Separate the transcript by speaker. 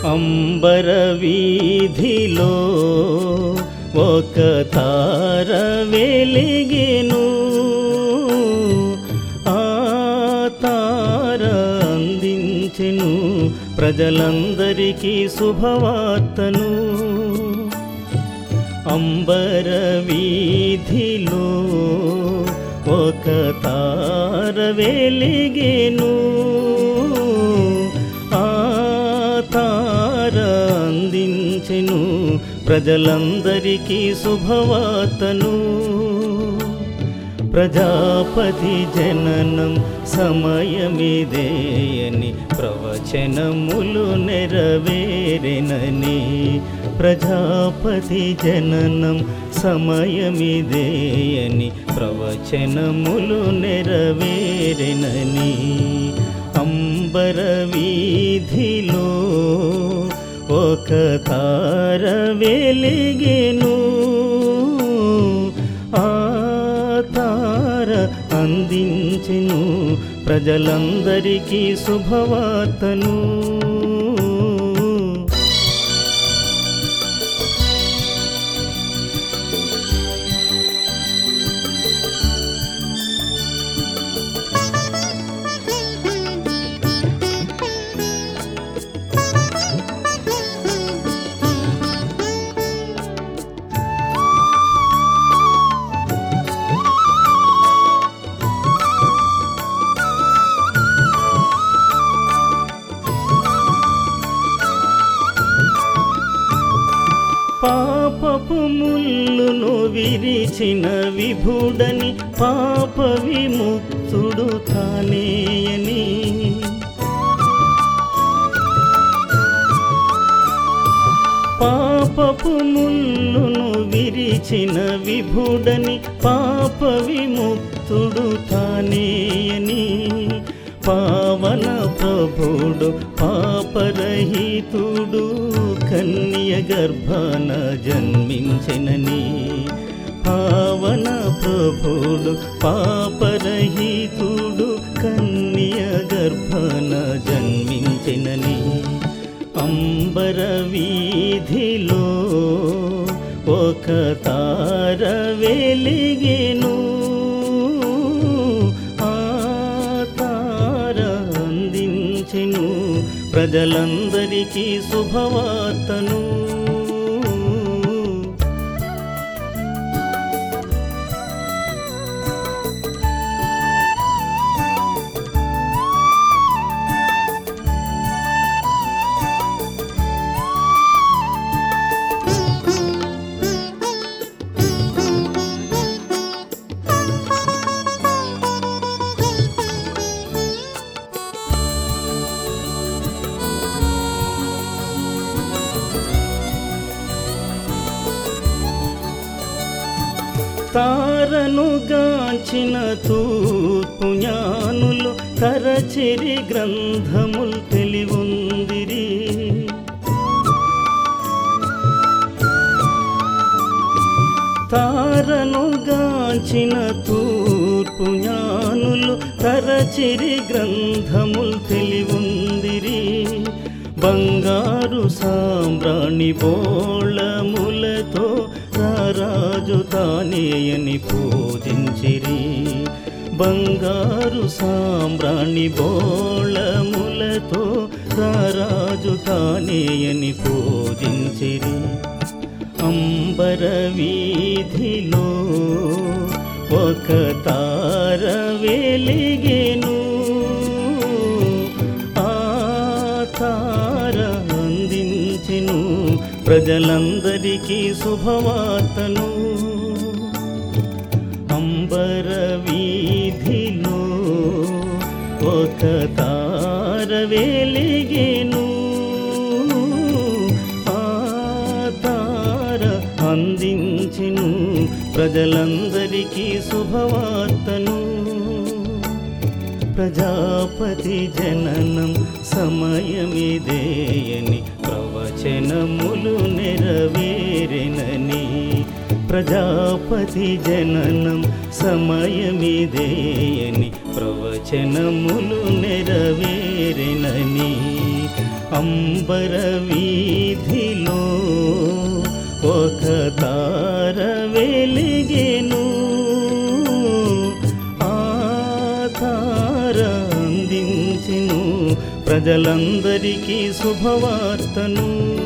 Speaker 1: అంబర వీధిలో ఒక తార వెలిగెను ఆ తార అందించెను ప్రజలందరికీ శుభవార్తను అంబర వీధిలో ఒక తార వెలిగెను ఆ తార అందించెను ప్రజలందరికీ శుభవార్తను ప్రజాపతి జననం సమయమిదేయని ప్రవచనములు నెరవేరెనని ప్రజాపతి జననం సమయమిదేయని ప్రవచనములు నెరవేరెనని అంబర వీధిలో ఒక తార వెలిగెను ఆ తార అందించెను ప్రజలందరికీ శుభవార్తను పాపపు ముల్లును విరిచిన విభుడని పాప విముక్తుడు తానేయని పాపపు ముల్లును విరిచిన విభుడని పాప విముక్తుడు తానేయని పావన ప్రభుడు పాపరహితుడు కన్య గర్భాన జన్మించెనని పావన ప్రభుడు పాపరహితుడు కన్య గర్భాన జన్మించెనని అంబర వీధిలో ఒక తార వెలిగెను ఆ తార అందించెను ప్రజలందరికీ శుభవార్తను తారను గాంచిన తూర్పు జ్ఞానులు తరచిరి గ్రంథములు తెలివుందిరి తారను గాంచిన తూర్పు జ్ఞానులు తరచిరి గ్రంథములు తెలివుందిరి బంగారు సాంబ్రాణి బోళములతో రారాజు తానేయని పూజించిరి బంగారు సాంబ్రాణి బోళములతో రారాజు తానేయని పూజించిరి అంబర వీధిలో ఒక తార వెలిగెను ఆ తార అందించెను ప్రజలందరికీ శుభవార్తను అంబర వీధిలో ఒక తార వెలిగెను ఆ తార అందించెను ప్రజలందరికీ శుభవార్తను ప్రజాపతి జననం సమయమిదేయని ప్రవచనములు నెరవేరెనని ప్రజాపతి జననం సమయమిదేయని ప్రవచనములు నెరవేరెనని అంబర వీధిలో ఒక తార వెలిగెను ఆ తార అందించెను ప్రజలందరికీ శుభవార్తను